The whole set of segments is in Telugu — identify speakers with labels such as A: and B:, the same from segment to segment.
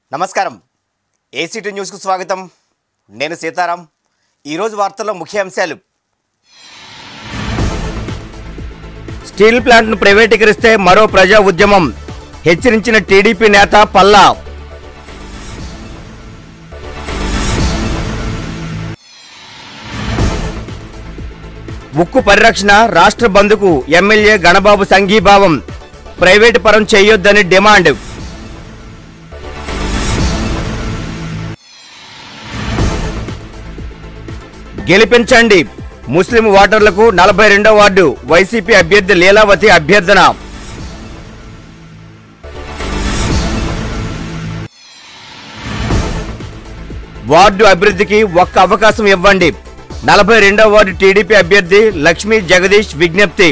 A: నమస్కారం ఏసీటీ న్యూస్కు స్వాగతం నేను సీతారాం ఈరోజు వార్తల్లో ముఖ్య అంశాలు స్టీల్ ప్లాంట్ను ప్రైవేటీకరిస్తే మరో ప్రజా ఉద్యమం హెచ్చరించిన టీడీపీ నేత పల్లా ఉక్కు పరిరక్షణ రాష్ట్ర బంధుకు ఎమ్మెల్యే గణబాబు సంఘీభావం ప్రైవేటు పరం చేయొద్దని డిమాండ్ గెలిపించండి ముస్లిం ఓటర్లకు నలభై రెండో వార్డు వైసీపీ అభ్యర్థి లీలావతి అభ్యర్థన వార్డు అభివృద్ధికి ఒక్క అవకాశం ఇవ్వండి నలభై రెండో వార్డు టీడీపీ అభ్యర్థి లక్ష్మీ జగదీష్ విజ్ఞప్తి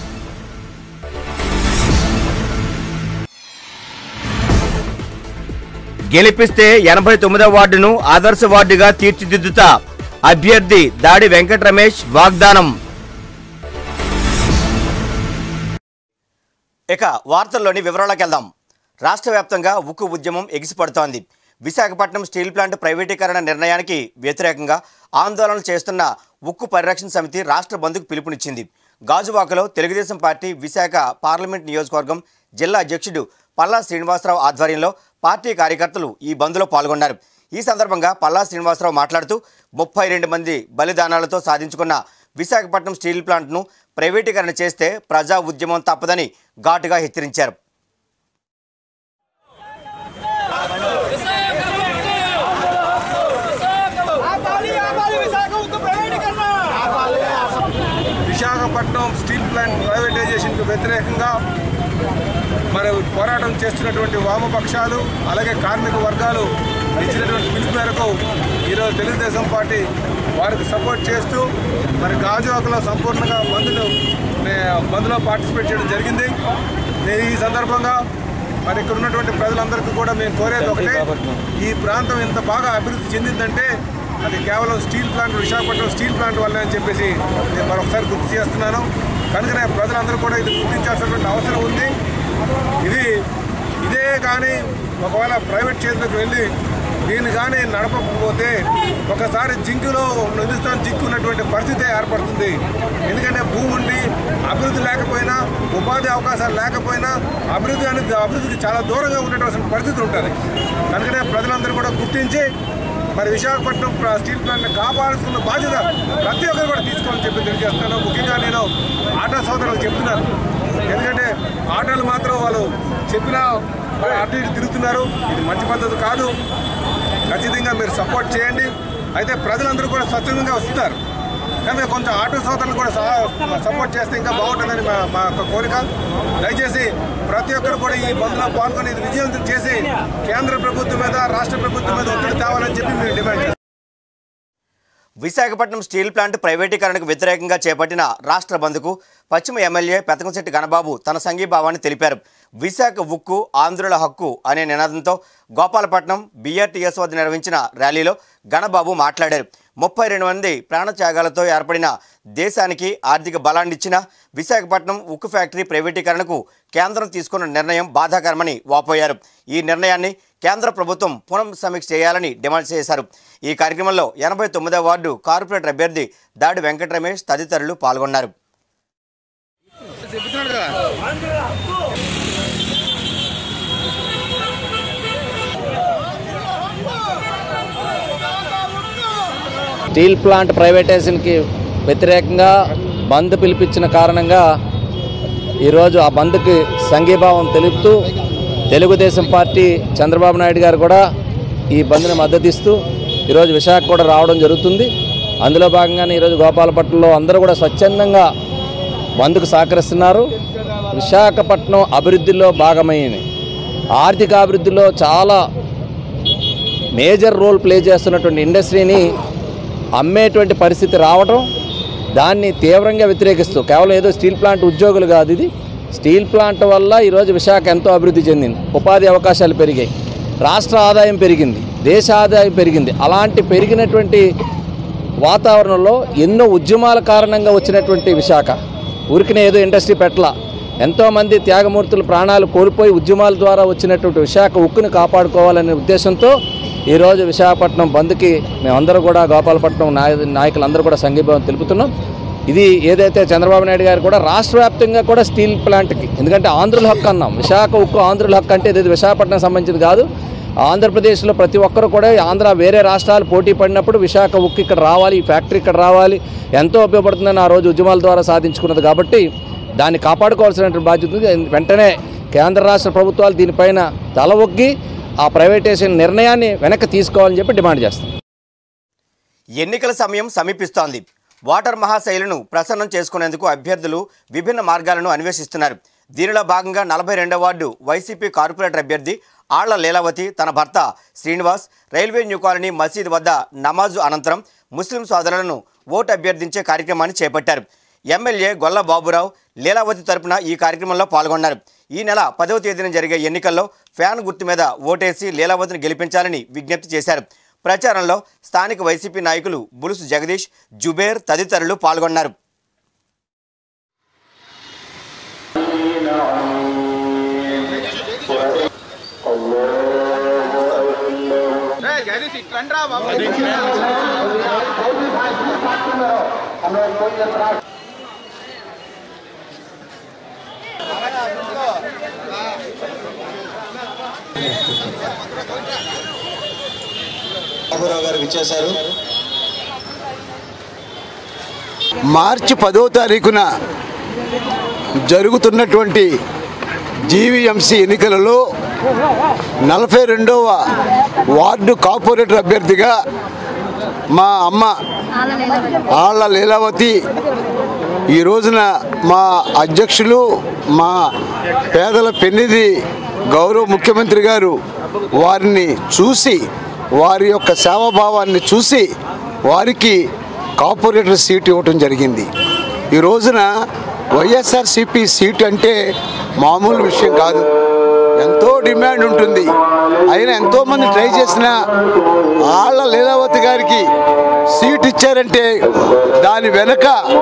A: గెలిపిస్తే ఎనభై తొమ్మిదో వార్డును ఆదర్శ వార్డుగా తీర్చిదిద్దుతా అభ్యర్థి దాడి వెంకట రమేష్ వాగ్దానం ఇక వార్తల్లోని వివరాలకు వెళ్దాం రాష్ట్ర వ్యాప్తంగా ఉక్కు ఉద్యమం ఎగిసిపడుతోంది విశాఖపట్నం స్టీల్ ప్లాంట్ ప్రైవేటీకరణ నిర్ణయానికి వ్యతిరేకంగా ఆందోళన చేస్తున్న ఉక్కు పరిరక్షణ సమితి రాష్ట్ర బంద్కు పిలుపునిచ్చింది గాజువాకలో తెలుగుదేశం పార్టీ విశాఖ పార్లమెంట్ నియోజకవర్గం జిల్లా అధ్యక్షుడు పల్లా శ్రీనివాసరావు ఆధ్వర్యంలో పార్టీ కార్యకర్తలు ఈ బంద్లో పాల్గొన్నారు ఈ సందర్భంగా పల్లా శ్రీనివాసరావు మాట్లాడుతూ ముప్పై రెండు మంది బలిదానాలతో సాధించుకున్న విశాఖపట్నం స్టీల్ ప్లాంట్ను ప్రైవేటీకరణ చేస్తే ప్రజా ఉద్యమం తప్పదని ఘాటుగా హెచ్చరించారు
B: ఆపాలి ఆపాలి విశాఖ ఉక్కు ప్రైవేటీకరణ
C: విశాఖపట్నం స్టీల్ ప్లాంట్ ప్రైవేటైజేషన్కు వ్యతిరేకంగా మరి పోరాటం చేస్తున్నటువంటి వామపక్షాలు అలాగే కార్మిక వర్గాలు ఇచ్చినటువంటి పిలుపు మేరకు ఈరోజు తెలుగుదేశం పార్టీ వారికి సపోర్ట్ చేస్తూ మరి గాజువాకలో సంపూర్ణంగా బంద్ను నే- బంద్లో పార్టిసిపేట్ చేయడం జరిగింది నేను ఈ సందర్భంగా మరి ఇక్కడ ఉన్నటువంటి ప్రజలందరికీ కూడా మేము కోరేది ఒకటే ఈ ప్రాంతం ఇంత బాగా అభివృద్ధి చెందిందంటే అది కేవలం steel plant Visakhapatnam steel plant వల్లే అని చెప్పేసి నేను మరొకసారి గుర్తు చేస్తున్నాను కనుకనే ప్రజలందరూ కూడా ఇది గుర్తించాల్సినటువంటి అవసరం ఉంది ఇది ఇదే కానీ ఒకవేళ ప్రైవేట్ చేతులకు వెళ్ళి దీన్ని కానీ నడపకపోతే ఒకసారి జింకులో హిందుస్థాన్ జింకు ఉన్నటువంటి పరిస్థితి ఏర్పడుతుంది ఎందుకంటే భూమి ఉండి అభివృద్ధి లేకపోయినా ఉపాధి అవకాశాలు లేకపోయినా అభివృద్ధి అనేది అభివృద్ధికి చాలా దూరంగా ఉండేటువంటి పరిస్థితి ఉంటుంది కనుకనే ప్రజలందరూ కూడా గుర్తించి మరి విశాఖపట్నం ప్ర- స్టీల్ ప్లాంట్ని కాపాడాల్సిన బాధ్యత ప్రతి ఒక్కరు కూడా తీసుకోవాలని చెప్పి తెలియజేస్తున్నాను ముఖ్యంగా నేను ఆటో సోదరులకు చెప్తున్నాను ఎందుకంటే ఆటోలు మాత్రం వాళ్ళు చెప్పినా మరి అటు ఇటు తిరుగుతున్నారు ఇది మంచి పద్ధతి కాదు ఖచ్చితంగా మీరు సపోర్ట్ చేయండి అయితే ప్రజలందరూ కూడా స్వచ్ఛందంగా వస్తున్నారు కానీ కొంచెం ఆటో సోదరులు కూడా సహా- సపోర్ట్ చేస్తే ఇంకా బాగుంటుందని మా మా యొక్క కోరిక దయచేసి ప్రతి ఒక్కరు కూడా ఈ బంద్లో పాల్గొని ఇది విజయవంతం చేసి కేంద్ర ప్రభుత్వం మీద రాష్ట్ర ప్రభుత్వం మీద ఒత్తిడి తేవాలని చెప్పి మేము డిమాండ్ చేస్తాం
A: విశాఖపట్నం స్టీల్ ప్లాంట్ ప్రైవేటీకరణకు వ్యతిరేకంగా చేపట్టిన రాష్ట్ర బంద్కు పశ్చిమ ఎమ్మెల్యే పెతకంశెట్టి గణబాబు తన సంఘీభావాన్ని తెలిపారు విశాఖ ఉక్కు ఆంధ్రుల హక్కు అనే నినాదంతో గోపాలపట్నం బీఆర్టీఎస్ వద్ద నిర్వహించిన ర్యాలీలో గణబాబు మాట్లాడారు ముప్పై రెండు మంది ప్రాణత్యాగాలతో ఏర్పడిన దేశానికి ఆర్థిక బలాన్నిచ్చిన విశాఖపట్నం ఉక్కు ఫ్యాక్టరీ ప్రైవేటీకరణకు కేంద్రం తీసుకున్న నిర్ణయం బాధాకరమని వాపోయారు ఈ నిర్ణయాన్ని కేంద్ర ప్రభుత్వం పునః సమీక్ష చేయాలని డిమాండ్ చేశారు ఈ కార్యక్రమంలో ఎనభై తొమ్మిదవ వార్డు కార్పొరేటర్ అభ్యర్థి దాడి వెంకట రమేష్ తదితరులు పాల్గొన్నారు
D: స్టీల్ ప్లాంట్ ప్రైవేటైజేషన్కి వ్యతిరేకంగా బంద్ పిలిపించిన కారణంగా ఈరోజు ఆ బంద్కి సంఘీభావం తెలుపుతూ తెలుగుదేశం పార్టీ చంద్రబాబు నాయుడు గారు కూడా ఈ బంద్ని మద్దతిస్తూ ఈరోజు విశాఖ కూడా రావడం జరుగుతుంది అందులో భాగంగానే ఈరోజు గోపాలపట్నంలో అందరూ కూడా స్వచ్ఛందంగా బంద్కు సహకరిస్తున్నారు విశాఖపట్నం అభివృద్ధిలో భాగమైంది ఆర్థిక అభివృద్ధిలో చాలా మేజర్ రోల్ ప్లే చేస్తున్నటువంటి ఇండస్ట్రీని అమ్మేటువంటి పరిస్థితి రావడం దాన్ని తీవ్రంగా వ్యతిరేకిస్తూ కేవలం ఏదో స్టీల్ ప్లాంట్ ఉద్యోగులు కాదు ఇది స్టీల్ ప్లాంట్ వల్ల ఈరోజు విశాఖ ఎంతో అభివృద్ధి చెందింది ఉపాధి అవకాశాలు పెరిగాయి రాష్ట్ర ఆదాయం పెరిగింది దేశ ఆదాయం పెరిగింది అలాంటి పెరిగినటువంటి వాతావరణంలో ఎన్నో ఉద్యమాల కారణంగా వచ్చినటువంటి విశాఖ ఊరికినే ఏదో ఇండస్ట్రీ పెట్టల ఎంతోమంది త్యాగమూర్తులు ప్రాణాలు కోల్పోయి ఉద్యమాల ద్వారా వచ్చినటువంటి విశాఖ ఉక్కుని కాపాడుకోవాలనే ఉద్దేశంతో ఈరోజు విశాఖపట్నం బంద్కి మేమందరూ కూడా గోపాలపట్నం నాయ నాయకులందరూ కూడా సంఘీభావం తెలుపుతున్నాం ఇది ఏదైతే చంద్రబాబు నాయుడు గారు కూడా రాష్ట్ర వ్యాప్తంగా కూడా స్టీల్ ప్లాంట్కి ఎందుకంటే ఆంధ్రుల హక్కు అన్నాం విశాఖ ఉక్కు ఆంధ్రుల హక్కు అంటే ఇది విశాఖపట్నం సంబంధించింది కాదు ఆంధ్రప్రదేశ్లో ప్రతి ఒక్కరు కూడా ఆంధ్ర వేరే రాష్ట్రాలు పోటీ పడినప్పుడు విశాఖ ఉక్కు ఇక్కడ రావాలి ఈ ఫ్యాక్టరీ ఇక్కడ రావాలి ఎంతో ఉపయోగపడుతుందని ఆ రోజు ఉద్యమాల ద్వారా సాధించుకున్నది కాబట్టి దాన్ని కాపాడుకోవాల్సిన బాధ్యత ఉంది. వెంటనే కేంద్ర రాష్ట్ర ప్రభుత్వాలు దీనిపైన తల ఒగ్గి ఆ ప్రైవేటైజేషన్ నిర్ణయాన్ని వెనక్కి తీసుకోవాలని చెప్పి డిమాండ్ చేస్తాం
A: ఎన్నికల సమయం సమీపిస్తోంది ఓటర్ మహాశైలను ప్రసన్నం చేసుకునేందుకు అభ్యర్థులు విభిన్న మార్గాలను అన్వేషిస్తున్నారు దీనిలో భాగంగా నలభై రెండవ వార్డు వైసీపీ కార్పొరేటర్ అభ్యర్థి ఆళ్ల లీలావతి తన భర్త శ్రీనివాస్ రైల్వే న్యూ కాలనీ మసీద్ వద్ద నమాజు అనంతరం ముస్లిం సోదరులను ఓటు అభ్యర్థించే కార్యక్రమాన్ని చేపట్టారు ఎమ్మెల్యే గొల్ల బాబురావు లీలావతి తరపున ఈ కార్యక్రమంలో పాల్గొన్నారు ఈ నెల పదవ తేదీన జరిగే ఎన్నికల్లో ఫ్యాన్ గుర్తు మీద ఓటేసి లీలావతిని గెలిపించాలని విజ్ఞప్తి చేశారు ప్రచారంలో స్థానిక వైసీపీ నాయకులు బులుసు జగదీష్ జుబేర్ తదితరులు పాల్గొన్నారు
E: బాబురావు గారు విచ్చేశారు
F: మార్చి పదో తారీఖున జరుగుతున్నటువంటి జీవీఎంసీ ఎన్నికలలో నలభై రెండవ వార్డు కార్పొరేటర్ అభ్యర్థిగా మా అమ్మ ఆళ్ళ లీలావతి ఈ రోజున మా అధ్యక్షులు మా పేదల పెన్నిధి గౌరవ ముఖ్యమంత్రి గారు వారిని చూసి వారి యొక్క సేవాభావాన్ని చూసి వారికి కార్పొరేటర్ సీట్ ఇవ్వటం జరిగింది ఈ రోజున వైఎస్ఆర్సిపి సీట్ అంటే మామూలు విషయం కాదు ఎంతో డిమాండ్ ఉంటుంది అయినా ఎంతోమంది ట్రై చేసిన ఆళ్ళ లీలావతి గారికి సీట్ ఇచ్చారంటే దాని వెనుక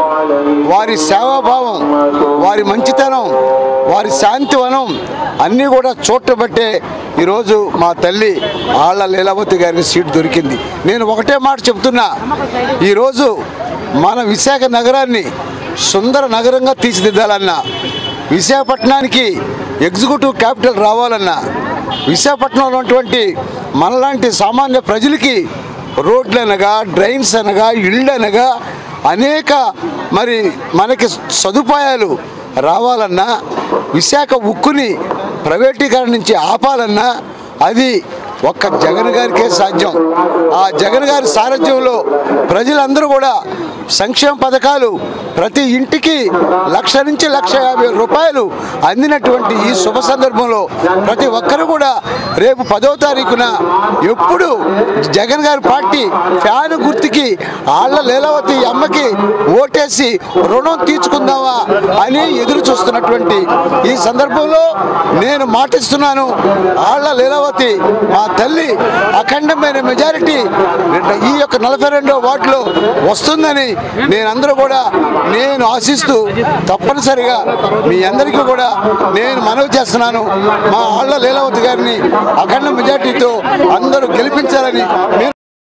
F: వారి సేవాభావం వారి మంచితనం వారి శాంతివనం అన్నీ కూడా చూడబట్టే ఈరోజు మా తల్లి ఆళ్ళ లీలావతి గారికి సీట్ దొరికింది నేను ఒకటే మాట చెప్తున్నా ఈరోజు మన విశాఖ నగరాన్ని సుందర నగరంగా తీర్చిదిద్దాలన్నా విశాఖపట్నానికి ఎగ్జిక్యూటివ్ క్యాపిటల్ రావాలన్నా విశాఖపట్నంలో ఉన్నటువంటి మనలాంటి సామాన్య ప్రజలకి రోడ్లు అనగా డ్రైన్స్ అనగా ఇళ్ళు అనగా అనేక మరి మనకి సదుపాయాలు రావాలన్నా విశాఖ ఉక్కుని ప్రైవేటీకరణ నుంచి ఆపాలన్నా అది ఒక్క జగన్ గారికే సాధ్యం ఆ జగన్ గారి సారథ్యంలో ప్రజలందరూ కూడా సంక్షేమ పథకాలు ప్రతి ఇంటికి లక్ష నుంచి లక్ష యాభై రూపాయలు అందినటువంటి ఈ శుభ సందర్భంలో ప్రతి ఒక్కరు కూడా రేపు పదో తారీఖున ఎప్పుడు జగన్ గారి పార్టీ ఫ్యాన్ గుర్తుకి ఆళ్ళ లీలావతి అమ్మకి ఓటేసి రుణం తీర్చుకుందామా అని ఎదురు చూస్తున్నటువంటి ఈ సందర్భంలో నేను మాటిస్తున్నాను ఆళ్ళ లీలావతి మా తల్లి అఖండమైన మెజారిటీ ఈ యొక్క నలభై రెండో వార్డులో వస్తుందని నేనందరూ కూడా నేను ఆశిస్తూ తప్పనిసరిగా మీ అందరికీ కూడా నేను మనవి చేస్తున్నాను మా ఆళ్ళ లీలావతి గారిని అఖండ మెజార్టీతో అందరూ గెలిపించాలని మీరు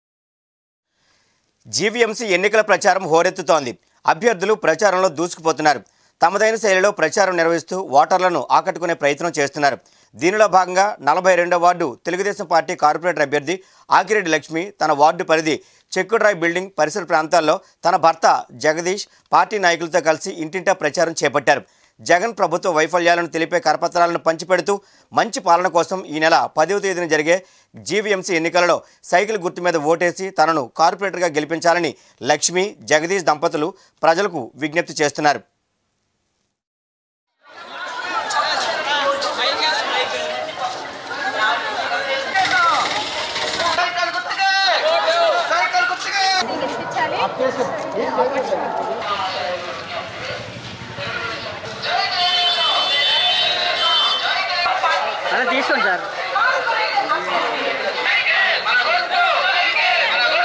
A: జీవీఎంసీ ఎన్నికల ప్రచారం హోరెత్తుతోంది అభ్యర్థులు ప్రచారంలో దూసుకుపోతున్నారు తమదైన శైలిలో ప్రచారం నిర్వహిస్తూ ఓటర్లను ఆకట్టుకునే ప్రయత్నం చేస్తున్నారు దీనిలో భాగంగా నలభై రెండో వార్డు తెలుగుదేశం పార్టీ కార్పొరేటర్ అభ్యర్థి ఆకిరెడ్డి లక్ష్మి తన వార్డు పరిధి చెక్కుడ్రాయ్ బిల్డింగ్ పరిసర ప్రాంతాల్లో తన భర్త జగదీష్ పార్టీ నాయకులతో కలిసి ఇంటింటా ప్రచారం చేపట్టారు జగన్ ప్రభుత్వ వైఫల్యాలను తెలిపే కరపత్రాలను పంచిపెడుతూ మంచి పాలన కోసం ఈ నెల పదవ తేదీన జరిగే జీవీఎంసీ ఎన్నికలలో సైకిల్ గుర్తు మీద ఓటేసి తనను కార్పొరేటర్గా గెలిపించాలని లక్ష్మి జగదీష్ దంపతులు ప్రజలకు విజ్ఞప్తి చేస్తున్నారు
B: తీసుకోండి సార్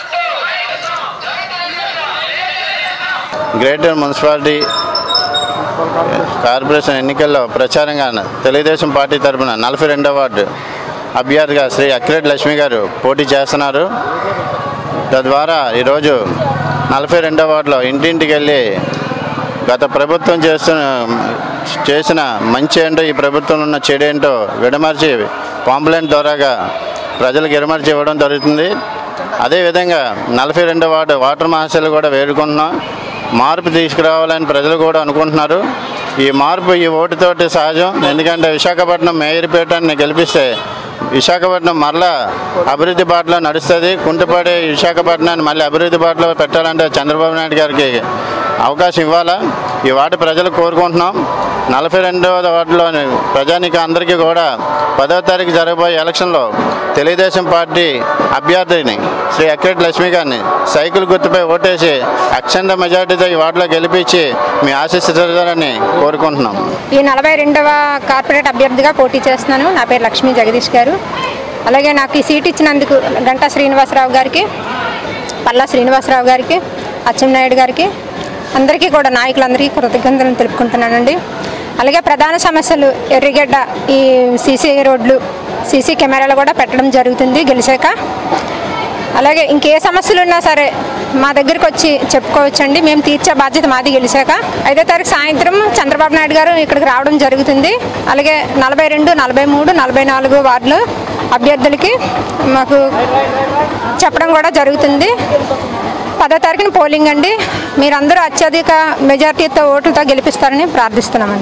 G: గ్రేటర్ మున్సిపాలిటీ కార్పొరేషన్ ఎన్నికల్లో ప్రచారంగా తెలుగుదేశం పార్టీ తరఫున నలభై రెండవ వార్డు అభ్యర్థిగా శ్రీ అక్కిరెడ్డి లక్ష్మి గారు పోటీ చేస్తున్నారు తద్వారా ఈరోజు నలభై రెండవ వార్డులో ఇంటింటికి వెళ్ళి గత ప్రభుత్వం చేస్తున్న చేసిన మంచి ఏంటో ఈ ప్రభుత్వం ఉన్న చెడు ఏంటో విడమర్చి పాంప్లెంట్ ద్వారాగా ప్రజలకు విడమర్చి ఇవ్వడం జరుగుతుంది అదేవిధంగా నలభై రెండవ వార్డు వాటర్ మహాశయులు కూడా వేడుకుంటున్నాం మార్పు తీసుకురావాలని ప్రజలు కూడా అనుకుంటున్నారు ఈ మార్పు ఈ ఓటుతోటి సహజం ఎందుకంటే విశాఖపట్నం మేయర్పేటని గెలిపిస్తే విశాఖపట్నం మరలా అభివృద్ధి బాటలో నడుస్తుంది కుంటుపడే విశాఖపట్నాన్ని మళ్ళీ అభివృద్ధి బాటలో పెట్టాలంటే చంద్రబాబు నాయుడు గారికి అవకాశం ఇవ్వాలా ఈ వార్డు ప్రజలు కోరుకుంటున్నాం నలభై రెండవ వార్డులోని ప్రజానికి అందరికీ కూడా పదవ తారీఖు జరగబోయే ఎలక్షన్లో తెలుగుదేశం పార్టీ అభ్యర్థిని శ్రీ అక్కిరెడ్డి లక్ష్మి గారిని సైకిల్ గుర్తుపై ఓటేసి అక్షంత మెజార్టీతో ఈ వార్డులో గెలిపించి మీ ఆశీస్సులని కోరుకుంటున్నాం
H: ఈ నలభై రెండవ కార్పొరేట్ అభ్యర్థిగా పోటీ చేస్తున్నాను నా పేరు లక్ష్మీ జగదీష్ గారు అలాగే నాకు ఈ సీట్ ఇచ్చినందుకు గంటా శ్రీనివాసరావు గారికి పల్లా శ్రీనివాసరావు గారికి అచ్చెన్నాయుడు గారికి అందరికీ కూడా నాయకులందరికీ కృతజ్ఞతలు తెలుపుకుంటున్నానండి అలాగే ప్రధాన సమస్యలు ఎర్రిగడ్డ ఈ సీసీ రోడ్లు సీసీ కెమెరాలు కూడా పెట్టడం జరుగుతుంది గెలిచాక అలాగే ఇంకే సమస్యలు ఉన్నా సరే మా దగ్గరికి వచ్చి చెప్పుకోవచ్చండి మేము తీర్చే బాధ్యత మాది గెలిచాక ఐదో తారీఖు సాయంత్రం చంద్రబాబు నాయుడు గారు ఇక్కడికి రావడం జరుగుతుంది అలాగే నలభై రెండు నలభై మూడు నలభై నాలుగు వార్డులు అభ్యర్థులకి మాకు చెప్పడం కూడా జరుగుతుంది పదో తారీఖున పోలింగ్ అండి మీరందరూ అత్యధిక మెజార్టీతో ఓట్లతో గెలిపిస్తారని ప్రార్థిస్తున్నామండి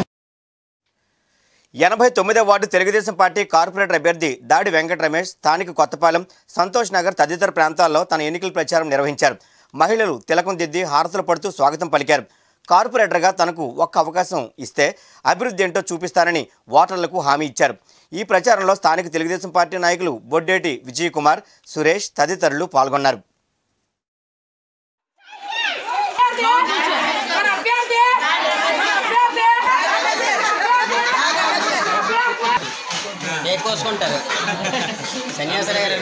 A: ఎనభై తొమ్మిదో వార్డు తెలుగుదేశం పార్టీ కార్పొరేటర్ అభ్యర్థి దాడి వెంకట రమేష్ స్థానిక కొత్తపాలెం సంతోష్ నగర్ తదితర ప్రాంతాల్లో తన ఎన్నికల ప్రచారం నిర్వహించారు మహిళలు తిలకం దిద్ది హారతులు పడుతూ స్వాగతం పలికారు కార్పొరేటర్గా తనకు ఒక్క అవకాశం ఇస్తే అభివృద్ధి ఏంటో చూపిస్తానని ఓటర్లకు హామీ ఇచ్చారు ఈ ప్రచారంలో స్థానిక తెలుగుదేశం పార్టీ నాయకులు బొడ్డేటి విజయ్ కుమార్ సురేష్ తదితరులు పాల్గొన్నారు
I: కోసుకుంటారు సన్యాసరావు గారు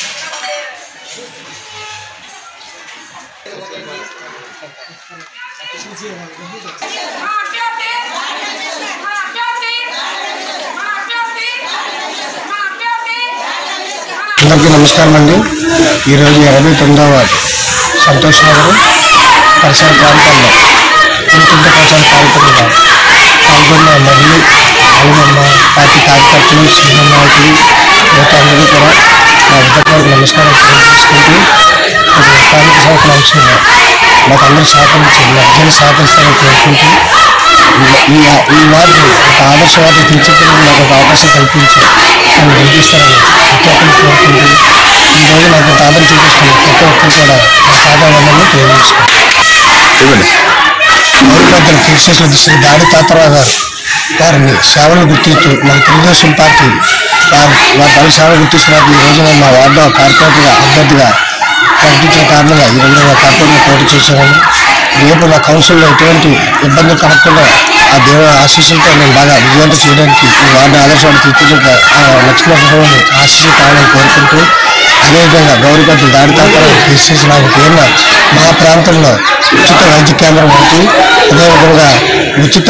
J: అందరికీ నమస్కారం అండి ఈరోజు ఇరవై తొమ్మిదవ సంతోష్ నగర్ పరిసర ప్రాంతాల్లో ఇంటింటి ప్రచార కార్యక్రమంలో పాల్గొన్న మహిళలు అలాగే మా పార్టీ కార్యకర్తలు సీనియర్ నాయకులు మిగతా అందరూ కూడా నా ఉద్యోగాలకు నమస్కారం తెలియజేసుకుంటూ ఒక స్థానిక సంస్థల అంశంలో మాకు అందరూ సహకరించారు మధ్యలో సహకరిస్తారని కోరుకుంటూ ఈ ఈ వార్డు ఒక ఆదర్శవాద తీర్చిదిద్దని నాకు ఒక అవకాశం కల్పించి నన్ను గెలిపిస్తారని ప్రతి ఒక్కరిని కోరుకుంటూ ఈ రోజు నాకు ఇంత ఆదరణ చూపిస్తున్న ప్రతి ఒక్కరు కూడా నా సాధారణాన్ని తెలియజేసుకుంటాను గౌరవపెద్దలు కేసీఎస్లో శ్రీ దాడి తాతరావు గారు వారిని సేవలు గుర్తిస్తూ మన తెలుగుదేశం పార్టీ వారు వారి పలు సేవలు గుర్తిస్తున్నారు ఈ రోజున మా వార్డు కార్పొరేటర్గా అభ్యర్థిగా ప్రకటించిన కారణంగా ఈ రోజున నా కార్పొరేటర్ పోటీ చేశాను రేపు నా కౌన్సిల్లో ఎటువంటి ఇబ్బంది కలగకుండా ఆ దేవ ఆశీస్సులతో నేను బాగా విజయవంతం చేయడానికి ఈ వార్డు ఆదర్శాలు తీర్చిదిద్ద లక్ష్మీనరసింహని ఆశీస్సులు కావాలని కోరుకుంటూ అదేవిధంగా గౌరవపెద్దలు దాడి తాతరావు కేసీఎస్ నాకు పేరున మా ప్రాంతంలో ఉచిత వైద్య కేంద్రం ఒకటి అదేవిధంగా ఉచిత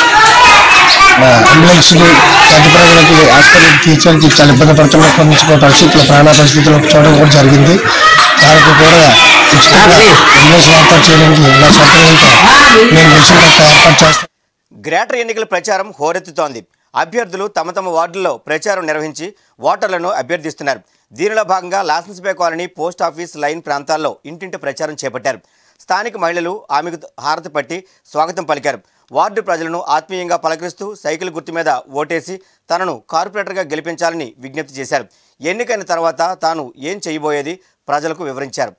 J: అంబులెన్స్లు పెద్ద ప్రజలకి హాస్పిటల్కి తీర్చడానికి చాలా ఇబ్బంది పడుతున్న కొన్ని పరిస్థితులు ప్రాణ పరిస్థితులు చూడడం కూడా జరిగింది దానికి కూడా ఉచితంగా అంబులెన్స్ ఏర్పాటు చేయడానికి నా సౌకర్యంతో నేను తెలిసిన ఏర్పాటు చేస్తాను
A: గ్రేటర్ ఎన్నికల ప్రచారం హోరెత్తుతోంది అభ్యర్థులు తమ తమ వార్డుల్లో ప్రచారం నిర్వహించి ఓటర్లను అభ్యర్థిస్తున్నారు దీనిలో భాగంగా Lawsons Bay colony post office line ప్రాంతాల్లో ఇంటింటి ప్రచారం చేపట్టారు స్థానిక మహిళలు ఆమెకు హారతి పట్టి స్వాగతం పలికారు వార్డు ప్రజలను ఆత్మీయంగా పలకరిస్తూ సైకిల్ గుర్తు మీద ఓటేసి తనను కార్పొరేటర్గా గెలిపించాలని విజ్ఞప్తి చేశారు ఎన్నికైన తర్వాత తాను ఏం చేయబోయేది ప్రజలకు వివరించారు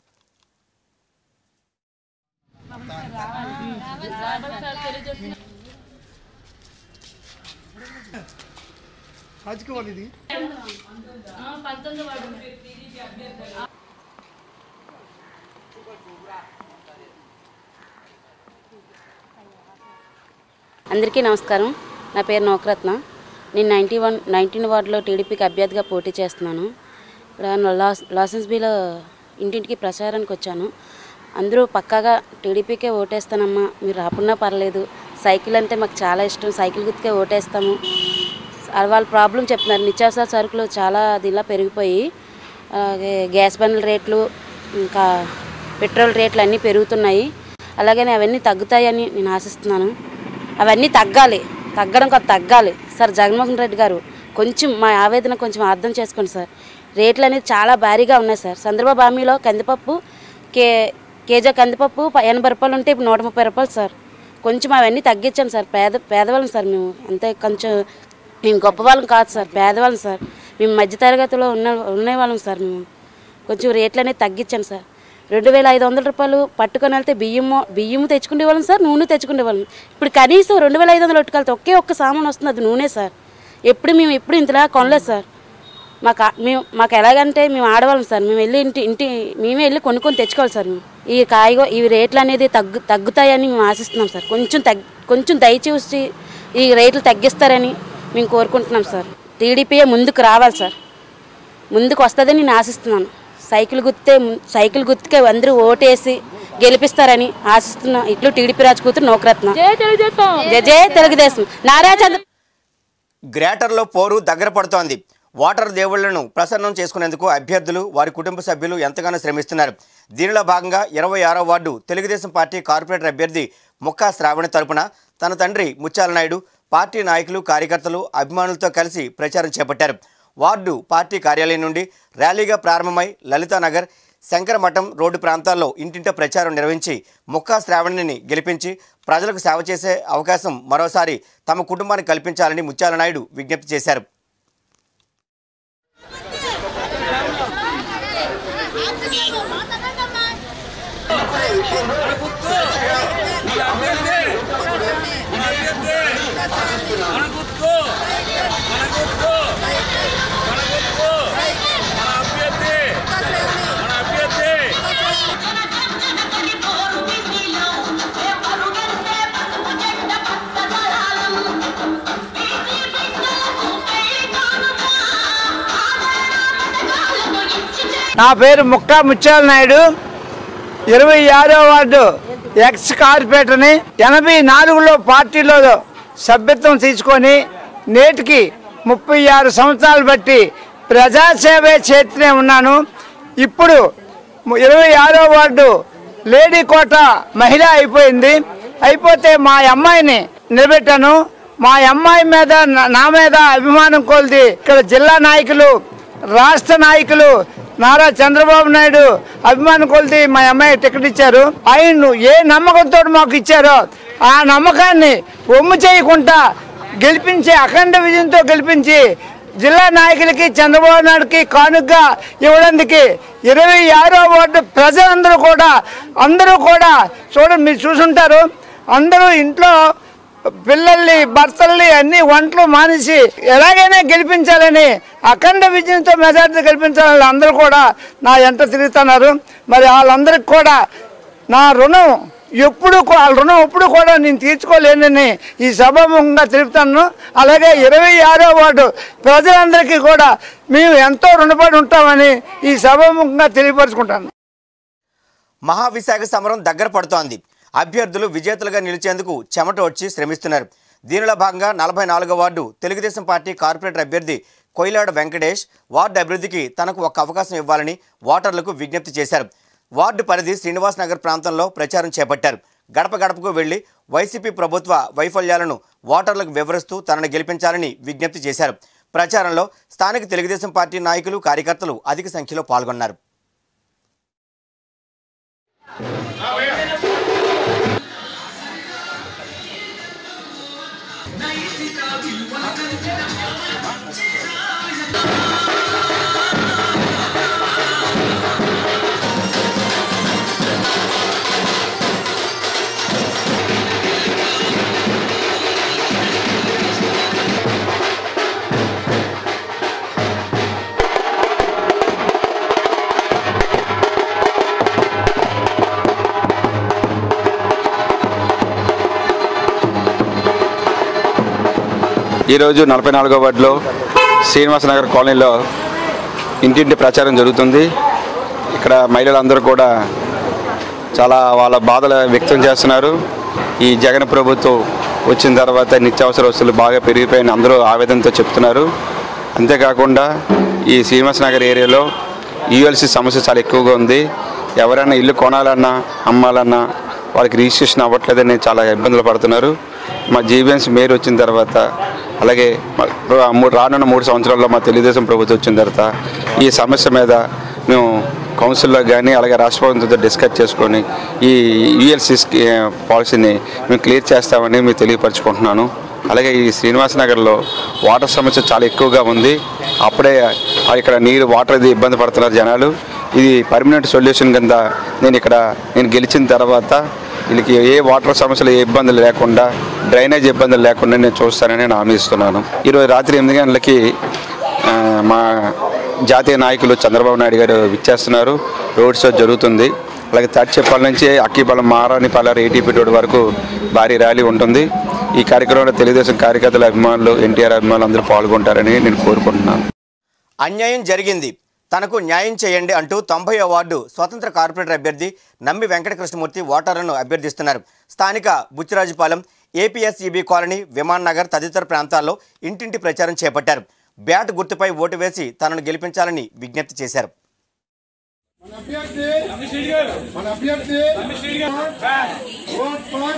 K: అందరికీ నమస్కారం నా పేరు నౌకరత్న నేను నైంటీ వన్ నైన్టీన్ వార్డులో టీడీపీకి అభ్యర్థిగా పోటీ చేస్తున్నాను ఇక్కడ లాస్ లాసెన్స్ బీలో ఇంటింటికి ప్రచారానికి వచ్చాను అందరూ పక్కాగా టీడీపీకే ఓటేస్తానమ్మా మీరు రాకున్నా పర్లేదు సైకిల్ అంటే మాకు చాలా ఇష్టం సైకిల్ గుర్తుకే ఓటేస్తాము ఆ వాళ్ళ ప్రాబ్లం చెప్తున్నారు నిత్యావసర సరుకులు చాలా దీనిలా పెరిగిపోయి అలాగే గ్యాస్ బండ్ల రేట్లు ఇంకా పెట్రోల్ రేట్లు అన్నీ పెరుగుతున్నాయి అలాగని అవన్నీ తగ్గుతాయని నేను ఆశిస్తున్నాను అవన్నీ తగ్గాలి తగ్గడం కాదు తగ్గాలి సార్ జగన్మోహన్ రెడ్డి గారు కొంచెం మా ఆవేదన కొంచెం అర్థం చేసుకోండి సార్ రేట్లు అనేది చాలా భారీగా ఉన్నాయి సార్ చంద్రబాబు హామీలో కందిపప్పు కే కేజీ కందిపప్పు ప- ఎనభై రూపాయలు ఉంటే ఇప్పుడు నూట ముప్పై రూపాయలు సార్ కొంచెం అవన్నీ తగ్గించాం సార్ పేద పేదవాళ్ళం సార్ మేము అంతే కొంచెం మేము గొప్పవాళ్ళం కాదు సార్ పేదవాళ్ళం సార్ మేము మధ్యతరగతిలో ఉన్న ఉండేవాళ్ళం సార్ మేము కొంచెం రేట్లు అనేది తగ్గించాను సార్ రెండు వేల ఐదు వందల రూపాయలు పట్టుకొని వెళ్తే బియ్యము బియ్యము తెచ్చుకునేవాళ్ళం సార్ నూనె తెచ్చుకునేవాళ్ళం ఇప్పుడు కనీసం రెండు వేల ఐదు వందలు పట్టుకెళ్తే ఒకే ఒక్క సామాన్ వస్తుంది అది నూనె సార్ ఎప్పుడు మేము ఎప్పుడు ఇంతలా కొనలేదు సార్ మాకు ఆ- మేము మాకు ఎలాగంటే మేము ఆడవాళ్ళం సార్ మేము వెళ్ళి ఇంటి ఇంటి మేమే వెళ్ళి కొనుక్కొని తెచ్చుకోవాలి సార్ మేము ఈ కాయగూ ఈ రేట్లు అనేది తగ్గు తగ్గుతాయని మేము ఆశిస్తున్నాం సార్ కొంచెం తగ్ కొంచెం దయచూసి ఈ రేట్లు తగ్గిస్తారని మేము కోరుకుంటున్నాం సార్ టీడీపీయే ముందుకు రావాలి సార్ ముందుకు వస్తుందని నేను ఆశిస్తున్నాను సైకిల్ గుర్తే సైకిల్ గుర్తుకే అందరూ ఓటేసి గెలిపిస్తారని ఆశిస్తున్నాం ఇట్లు టీడీపీ రాజు కూతురు నోకరత్న జై జై తెలుగుదేశం నారా చంద్ర
A: గ్రేటర్లో పోరు దగ్గర పడుతోంది ఓటర్ దేవుళ్లను ప్రసన్నం చేసుకునేందుకు అభ్యర్థులు వారి కుటుంబ సభ్యులు ఎంతగానో శ్రమిస్తున్నారు దీనిలో భాగంగా ఇరవై ఆరో వార్డు తెలుగుదేశం పార్టీ కార్పొరేటర్ అభ్యర్థి ముక్కా శ్రావణి తరపున తన తండ్రి ముత్యాల నాయుడు పార్టీ నాయకులు కార్యకర్తలు అభిమానులతో కలిసి ప్రచారం చేపట్టారు వార్డు పార్టీ కార్యాలయం నుండి ర్యాలీగా ప్రారంభమై లలితానగర్ శంకరమఠం రోడ్డు ప్రాంతాల్లో ఇంటింట ప్రచారం నిర్వహించి ముక్కా శ్రావణిని గెలిపించి ప్రజలకు సేవ చేసే అవకాశం మరోసారి తమ కుటుంబానికి కల్పించాలని ముత్యాల నాయుడు విజ్ఞప్తి చేశారు
L: నా పేరు ముక్కా ముత్యాల నాయుడు ఇరవై ఆరో వార్డు ఎక్స్ కార్పొరేటర్ని ఎనభై నాలుగులో పార్టీలో సభ్యత్వం తీసుకొని నేటికి ముప్పై ఆరు సంవత్సరాలు బట్టి ప్రజాసేవే చేస్తూనే ఉన్నాను ఇప్పుడు ము- ఇరవై ఆరో వార్డు లేడీ కోట మహిళ అయిపోయింది అయిపోతే మా అమ్మాయిని నిలబెట్టాను మా అమ్మాయి మీద నా- నా మీద అభిమానం కొలిది ఇక్కడ జిల్లా నాయకులు రాష్ట్ర నాయకులు నారా చంద్రబాబు నాయుడు అభిమానం కొలిది మా అమ్మాయి టికెట్ ఇచ్చారు ఆయన ఏ నమ్మకంతో మాకు ఇచ్చారో ఆ నమ్మకాన్ని ఒమ్ము చేయకుండా గెలిపించి అఖండ విజయంతో గెలిపించి జిల్లా నాయకులకి చంద్రబాబు నాయుడుకి కానుకగా ఇవ్వడానికి ఇరవై ఆరో వార్డు ప్రజలందరూ కూడా అందరూ కూడా చూడండి మీరు చూసుంటారు అందరూ ఇంట్లో పిల్లల్ని భర్తల్ని అన్ని వంటలు మానేసి ఎలాగైనా గెలిపించాలని అఖండ విజయంతో మెజార్టీ గెలిపించాలని అందరూ కూడా నా ఎంట తిరుగుతున్నారు మరి వాళ్ళందరికి కూడా నా రుణం ఎప్పుడు కూ- వాళ్ళ రుణం ఎప్పుడు కూడా నేను తీర్చుకోలేనని ఈ సభాముఖంగా తెలుపుతాను అలాగే ఇరవై ఆరో వార్డు ప్రజలందరికీ కూడా మేము ఎంతో రుణపడి ఉంటామని ఈ సభాముఖంగా తెలియపరుచుకుంటాను
A: మహావిశాఖ సమరం దగ్గర పడుతోంది అభ్యర్థులు విజేతలుగా నిలిచేందుకు చెమట వచ్చి శ్రమిస్తున్నారు దీనిలో భాగంగా నలభై నాలుగో వార్డు తెలుగుదేశం పార్టీ కార్పొరేటర్ అభ్యర్థి కొయిలాడ వెంకటేష్ వార్డు అభివృద్ధికి తనకు ఒక అవకాశం ఇవ్వాలని ఓటర్లకు విజ్ఞప్తి చేశారు వార్డు పరిధి శ్రీనివాస్ నగర్ ప్రాంతంలో ప్రచారం చేపట్టారు గడప గడపకు వెళ్లి వైసీపీ ప్రభుత్వ వైఫల్యాలను ఓటర్లకు వివరిస్తూ తనను గెలిపించాలని విజ్ఞప్తి చేశారు ప్రచారంలో స్థానిక తెలుగుదేశం పార్టీ నాయకులు కార్యకర్తలు అధిక సంఖ్యలో పాల్గొన్నారు
M: ఈరోజు నలభై నాలుగో వార్డులో శ్రీనివాసనగర్ కాలనీలో ఇంటింటి ప్రచారం జరుగుతుంది ఇక్కడ మహిళలందరూ కూడా చాలా వాళ్ళ బాధలు వ్యక్తం చేస్తున్నారు ఈ జగన్ ప్రభుత్వం వచ్చిన తర్వాత నిత్యావసర వస్తువులు బాగా పెరిగిపోయిన అందరూ ఆవేదనతో చెప్తున్నారు అంతేకాకుండా ఈ శ్రీనివాస్ నగర్ ఏరియాలో యూఎల్సీ సమస్య చాలా ఎక్కువగా ఉంది ఎవరైనా ఇల్లు కొనాలన్నా అమ్మాలన్నా వాళ్ళకి రిజిస్ట్రేషన్ అవ్వట్లేదని చాలా ఇబ్బందులు పడుతున్నారు మా జీబీఎన్స్ మేయర్ వచ్చిన తర్వాత అలాగే మా- రా- మూడు- రానున్న మూడు సంవత్సరాల్లో మా తెలుగుదేశం ప్రభుత్వం వచ్చిన తర్వాత ఈ సమస్య మీద మేము కౌన్సిల్లో కానీ అలాగే రాష్ట్ర ప్రభుత్వంతో డిస్కస్ చేసుకొని ఈ యూఎల్సీ పాలసీని మేము క్లియర్ చేస్తామని మేము తెలియపరచుకుంటున్నాను అలాగే ఈ శ్రీనివాస నగర్లో వాటర్ సమస్య చాలా ఎక్కువగా ఉంది అప్పుడే ఆ ఇక్కడ నీరు వాటర్ ఇది ఇబ్బంది పడుతున్నారు జనాలు ఇది పర్మనెంట్ సొల్యూషన్ కింద నేను ఇక్కడ నేను గెలిచిన తర్వాత వీళ్ళకి ఏ వాటర్ సమస్యలు ఏ ఇబ్బందులు లేకుండా డ్రైనేజ్ ఇబ్బందులు లేకుండా నేను చూస్తానని నేను హామీ ఇస్తున్నాను ఈరోజు రాత్రి ఎనిమిది గంటలకి ఆ, మా జాతీయ నాయకులు చంద్రబాబు నాయుడు గారు విచ్చేస్తున్నారు రోడ్ షో జరుగుతుంది అలాగే తడిచెప్పాల నుంచి అక్కిపాలెం మారానిపాలెం ఏటీపీ రోడ్ వరకు భారీ ర్యాలీ ఉంటుంది ఈ కార్యక్రమంలో తెలుగుదేశం కార్యకర్తల అభిమానులు ఎన్టీఆర్ అభిమానులు అందరూ పాల్గొంటారని నేను కోరుకుంటున్నాను
A: అన్యాయం జరిగింది తనకు న్యాయం చేయండి అంటూ తొంభై వార్డు స్వతంత్ర కార్పొరేటర్ అభ్యర్థి నమ్మి వెంకటకృష్ణమూర్తి ఓటర్లను అభ్యర్థిస్తున్నారు స్థానిక బుచ్చిరాజుపాలెం ఏపీఎస్ఈబీ కాలనీ విమాన్ నగర్ తదితర ప్రాంతాల్లో ఇంటింటి ప్రచారం చేపట్టారు బ్యాట్ గుర్తుపై ఓటు వేసి తనను గెలిపించాలని విజ్ఞప్తి చేశారు
B: మన అభ్యర్థి ఓట్ ఫర్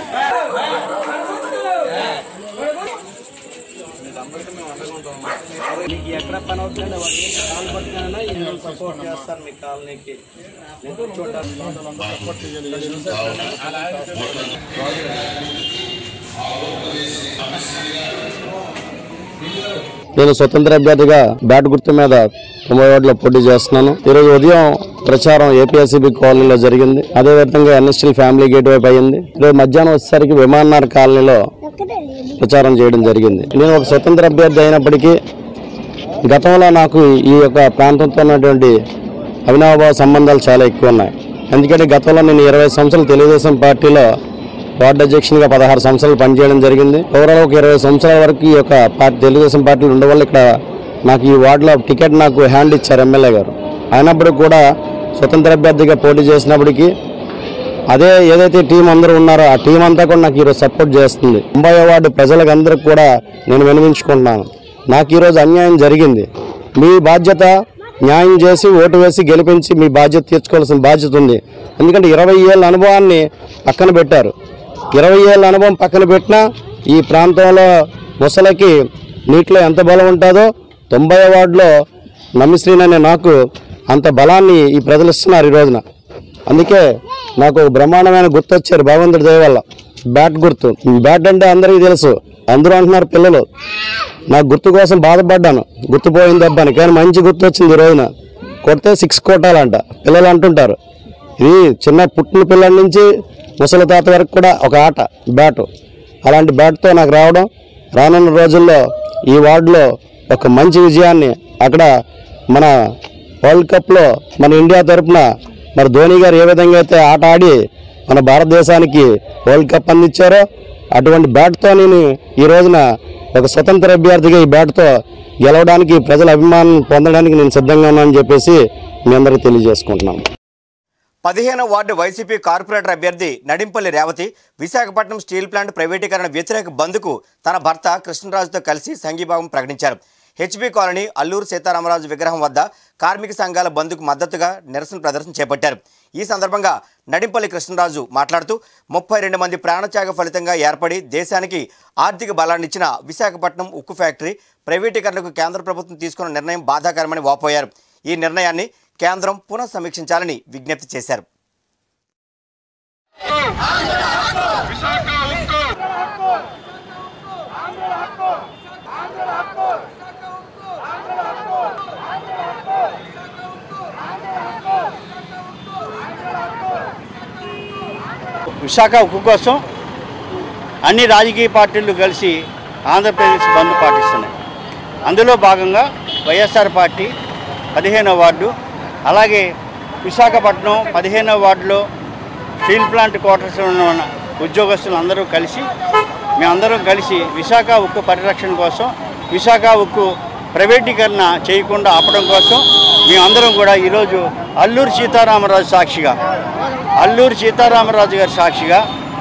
N: మీకు ఎక్కడ పని అవుతుందండి వాళ్ళకి కాల్ పట్టుకున్నా ఇది సపోర్ట్ చేస్తారు మీ కాలనీకి నేను కూర్చోటానికి సపోర్ట్
D: నేను స్వతంత్ర అభ్యర్థిగా బ్యాట్ గుర్తు మీద తొంభై ఓట్ల పోటీ చేస్తున్నాను ఈరోజు ఉదయం ప్రచారం ఏపీఎస్సీబీ కాలనీలో జరిగింది అదేవిధంగా ఎన్ఎస్టీల్ ఫ్యామిలీ గేట్ వైపు అయింది ఈరోజు మధ్యాహ్నం వచ్చేసరికి విమానర్ కాలనీలో ప్రచారం చేయడం జరిగింది నేను ఒక స్వతంత్ర అభ్యర్థి అయినప్పటికీ గతంలో నాకు ఈ యొక్క ప్రాంతంతో ఉన్నటువంటి అవినాభావ సంబంధాలు చాలా ఎక్కువ ఉన్నాయి ఎందుకంటే గతంలో నేను ఇరవై సంవత్సరాలు తెలుగుదేశం పార్టీలో వార్డు అధ్యక్షునిగా పదహారు సంవత్సరాలు పనిచేయడం జరిగింది ఓవరాల్ ఒక ఇరవై సంవత్సరాల వరకు ఈ యొక్క పార్టీ తెలుగుదేశం పార్టీలో ఉండవల్ల ఇక్కడ నాకు ఈ వార్డులో టికెట్ నాకు హ్యాండ్ ఇచ్చారు ఎమ్మెల్యే గారు అయినప్పటికీ కూడా స్వతంత్ర అభ్యర్థిగా పోటీ చేసినప్పటికీ అదే ఏదైతే టీం అందరూ ఉన్నారో ఆ టీం అంతా కూడా నాకు ఈరోజు సపోర్ట్ చేస్తుంది తొంభై వార్డు ప్రజలకు అందరికి కూడా నేను వినవించుకుంటున్నాను నాకు ఈరోజు అన్యాయం జరిగింది మీ బాధ్యత న్యాయం చేసి ఓటు వేసి గెలిపించి మీ బాధ్యత తీర్చుకోవాల్సిన బాధ్యత ఉంది ఎందుకంటే ఇరవై ఏళ్ళ అనుభవాన్ని పక్కన పెట్టారు ఇరవై ఏళ్ళ అనుభవం పక్కన పెట్టినా ఈ ప్రాంతంలో ముసలకి నీటిలో ఎంత బలం ఉంటుందో తొంభై వార్డులో నమ్మిశ్రీని అనే నాకు అంత బలాన్ని ఈ ప్రజలు ఇస్తున్నారు ఈ రోజున అందుకే నాకు ఒక బ్రహ్మాండమైన గుర్తు వచ్చారు భగవంతుడి దయ వల్ల బ్యాట్ గుర్తు బ్యాట్ అంటే అందరికీ తెలుసు అందరూ అంటున్నారు పిల్లలు నాకు గుర్తు కోసం బాధపడ్డాను గుర్తు పోయింది దెబ్బని కానీ మంచి గుర్తు వచ్చింది ఈ రోజున కొడితే సిక్స్ కొట్టాలంట పిల్లలు అంటుంటారు ఇది చిన్న పుట్టిన పిల్లల నుంచి ముసలి తాత వరకు కూడా ఒక ఆట బ్యాటు అలాంటి బ్యాట్తో నాకు రావడం రానున్న రోజుల్లో ఈ వార్డులో ఒక మంచి విజయాన్ని అక్కడ మన వరల్డ్ కప్లో మన ఇండియా తరపున మరి ధోని గారు ఏ విధంగా అయితే ఆట ఆడి మన భారతదేశానికి వరల్డ్ కప్ అందించారో అటువంటి బ్యాట్తో నేను ఈ రోజున ఒక స్వతంత్ర అభ్యర్థిగా ఈ బ్యాట్తో గెలవడానికి ప్రజల అభిమానం పొందడానికి నేను సిద్ధంగా ఉన్నానని చెప్పేసి మీ అందరికీ తెలియజేసుకుంటున్నాను
A: పదిహేను వార్డు వైసీపీ కార్పొరేటర్ అభ్యర్థి నడింపల్లి రేవతి విశాఖపట్నం స్టీల్ ప్లాంట్ ప్రైవేటీకరణ వ్యతిరేక బంద్కు తన భర్త కృష్ణరాజుతో కలిసి సంఘీభావం ప్రకటించారు హెచ్బీ కాలనీ అల్లూరు సీతారామరాజు విగ్రహం వద్ద కార్మిక సంఘాల బంద్కు మద్దతుగా నిరసన ప్రదర్శన చేపట్టారు ఈ సందర్భంగా నడింపల్లి కృష్ణరాజు మాట్లాడుతూ ముప్పై రెండు మంది ప్రాణత్యాగ ఫలితంగా ఏర్పడి దేశానికి ఆర్థిక బలాన్నిచ్చిన విశాఖపట్నం ఉక్కు ఫ్యాక్టరీ ప్రైవేటీకరణకు కేంద్ర ప్రభుత్వం తీసుకున్న నిర్ణయం బాధాకరమని వాపోయారు ఈ నిర్ణయాన్ని కేంద్రం పునః సమీక్షించాలని విజ్ఞప్తి చేశారు
O: విశాఖ ఉక్కు కోసం అన్ని రాజకీయ పార్టీలు కలిసి ఆంధ్రప్రదేశ్ బంద్ పాటిస్తున్నాయి అందులో భాగంగా వైఎస్ఆర్ పార్టీ పదిహేనవ వార్డు అలాగే విశాఖపట్నం పదిహేనవ వార్డులో స్టీల్ ప్లాంట్ క్వార్టర్స్లో ఉన్న ఉద్యోగస్తులు అందరూ కలిసి మేమందరం కలిసి విశాఖ ఉక్కు పరిరక్షణ కోసం విశాఖ ఉక్కు ప్రైవేటీకరణ చేయకుండా ఆపడం కోసం మేమందరం కూడా ఈరోజు అల్లూరు సీతారామరాజు సాక్షిగా అల్లూరు సీతారామరాజు గారి సాక్షిగా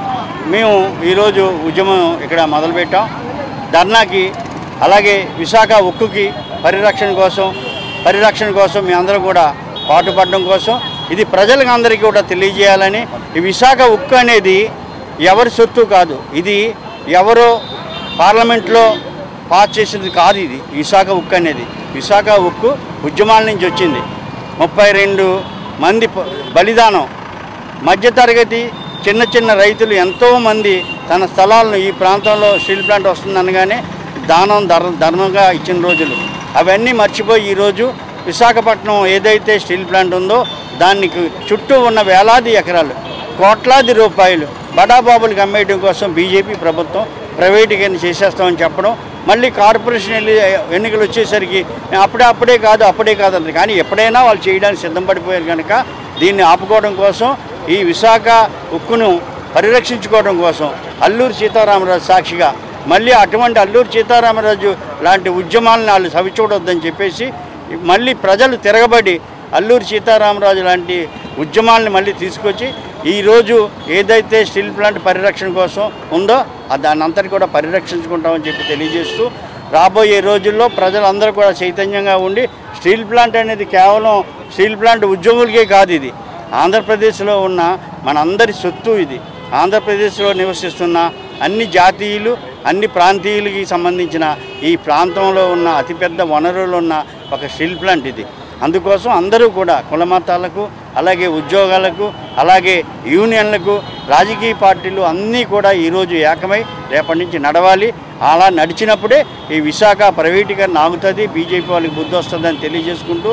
O: మేము ఈరోజు ఉద్యమం ఇక్కడ మొదలుపెట్టాం ధర్నాకి అలాగే విశాఖ ఉక్కుకి పరిరక్షణ కోసం పరిరక్షణ కోసం మీ అందరం కూడా పాటుపడడం కోసం ఇది ప్రజలకు అందరికీ కూడా తెలియజేయాలని ఈ విశాఖ ఉక్కు అనేది ఎవరి సొత్తు కాదు ఇది ఎవరో పార్లమెంట్లో పాస్ చేసింది కాదు ఇది విశాఖ ఉక్కు అనేది విశాఖ ఉక్కు ఉద్యమాల నుంచి వచ్చింది ముప్పై రెండు మంది ప- బలిదానం మధ్యతరగతి చిన్న చిన్న రైతులు ఎంతోమంది తన స్థలాలను ఈ ప్రాంతంలో స్టీల్ ప్లాంట్ వస్తుంది అనగానే దానం ధర్ ధర్మంగా ఇచ్చిన రోజులు అవన్నీ మర్చిపోయి ఈరోజు విశాఖపట్నం ఏదైతే స్టీల్ ప్లాంట్ ఉందో దానికి చుట్టూ ఉన్న వేలాది ఎకరాలు కోట్లాది రూపాయలు బడాబాబులకు అమ్మేయడం కోసం బీజేపీ ప్రభుత్వం ప్రైవేటీకరణ చేసేస్తామని చెప్పడం మళ్ళీ కార్పొరేషన్ ఎల్లి- ఎన్నికలు వచ్చేసరికి అప్పుడే అప్పుడే కాదు అప్పుడే కాదు అన్నారు కానీ ఎప్పుడైనా వాళ్ళు చేయడానికి సిద్ధం పడిపోయారు కనుక దీన్ని ఆపుకోవడం కోసం ఈ విశాఖ ఉక్కును పరిరక్షించుకోవడం కోసం అల్లూరు సీతారామరాజు సాక్షిగా మళ్ళీ అటువంటి అల్లూరు సీతారామరాజు లాంటి ఉద్యమాలను వాళ్ళు సవిచూడొద్దని చెప్పేసి మళ్ళీ ప్రజలు తిరగబడి అల్లూరి సీతారామరాజు లాంటి ఉద్యమాలను మళ్ళీ తీసుకొచ్చి ఈరోజు ఏదైతే స్టీల్ ప్లాంట్ పరిరక్షణ కోసం ఉందో ఆ దాన్ని అంతటి కూడా పరిరక్షించుకుంటామని చెప్పి తెలియజేస్తూ రాబోయే రోజుల్లో ప్రజలందరూ కూడా చైతన్యంగా ఉండి స్టీల్ ప్లాంట్ అనేది కేవలం స్టీల్ ప్లాంట్ ఉద్యోగులకే కాదు ఇది ఆంధ్రప్రదేశ్లో ఉన్న మనందరి సొత్తు ఇది ఆంధ్రప్రదేశ్లో నివసిస్తున్న అన్ని జాతీయులు అన్ని ప్రాంతీయులకి సంబంధించిన ఈ ప్రాంతంలో ఉన్న అతిపెద్ద వనరులు ఉన్న ఒక స్టీల్ ప్లాంట్ ఇది అందుకోసం అందరూ కూడా కుల మతాలకు అలాగే ఉద్యోగాలకు అలాగే యూనియన్లకు రాజకీయ పార్టీలు అన్నీ కూడా ఈరోజు ఏకమై రేపటి నుంచి నడవాలి అలా నడిచినప్పుడే ఈ విశాఖ ప్రైవేటీకరణ ఆగుతుంది బీజేపీ వాళ్ళకి బుద్ధి వస్తుందని తెలియజేసుకుంటూ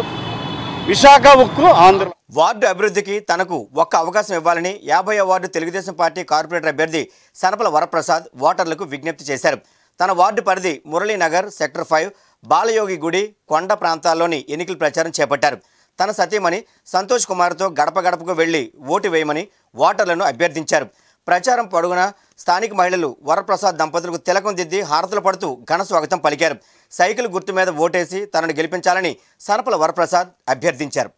O: విశాఖ ఉక్కు ఆంధ్ర
A: వార్డు అభివృద్ధికి తనకు ఒక్క అవకాశం ఇవ్వాలని యాభై వార్డు తెలుగుదేశం పార్టీ కార్పొరేటర్ అభ్యర్థి సనపల వరప్రసాద్ ఓటర్లకు విజ్ఞప్తి చేశారు తన వార్డు పరిధి మురళీనగర్ సెక్టర్ ఫైవ్ బాలయోగి గుడి కొండ ప్రాంతాల్లోని ఎన్నికల ప్రచారం చేపట్టారు తన సతీమణి సంతోష్ కుమార్తో గడప గడపకు వెళ్లి ఓటు వేయమని ఓటర్లను అభ్యర్థించారు ప్రచారం పొడుగున స్థానిక మహిళలు వరప్రసాద్ దంపతులకు తిలకం దిద్ది హారతులు పడుతూ ఘన స్వాగతం పలికారు సైకిల్ గుర్తు మీద ఓటేసి తనను గెలిపించాలని సనపల వరప్రసాద్ అభ్యర్థించారు